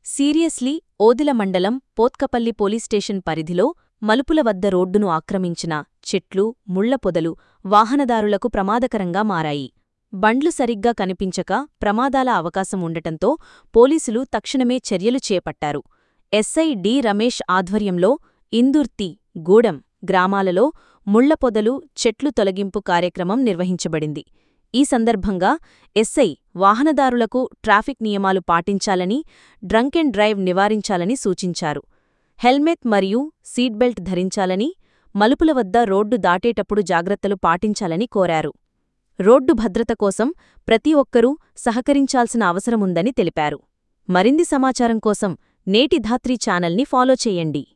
seriously ఓదిల మండలం Pothkapalli police station పరిధిలో మలుపుల వద్ద రోడ్డును ఆక్రమించిన చెట్లు ముళ్ల పొదలు వాహనదారులకు ప్రమాదకరంగా మారాయి బండ్లు సరిగ్గా కనిపించక ప్రమాదాల అవకాశం ఉండటంతో పోలీసులు తక్షణమే చర్యలు చేపట్టారు ఎస్ఐ డి రమేష్ ఆధ్వర్యంలో ఇందుర్తి గూడెం గ్రామాలలో ముళ్ల పొదలు చెట్లు తొలగింపు కార్యక్రమం నిర్వహించబడింది ఈ సందర్భంగా ఎస్ఐ వాహనదారులకు ట్రాఫిక్ నియమాలు పాటించాలని డ్రంక్ అండ్ డ్రైవ్ నివారించాలని సూచించారు హెల్మెట్ మరియు సీట్బెల్ట్ ధరించాలని మలుపుల వద్ద రోడ్డు దాటేటప్పుడు జాగ్రత్తలు పాటించాలని కోరారు రోడ్డు భద్రత కోసం ప్రతి ఒక్కరూ సహకరించాల్సిన అవసరముందని తెలిపారు మరింది సమాచారం కోసం నేటి ధాత్రి ఛానల్ని ఫాలో చేయండి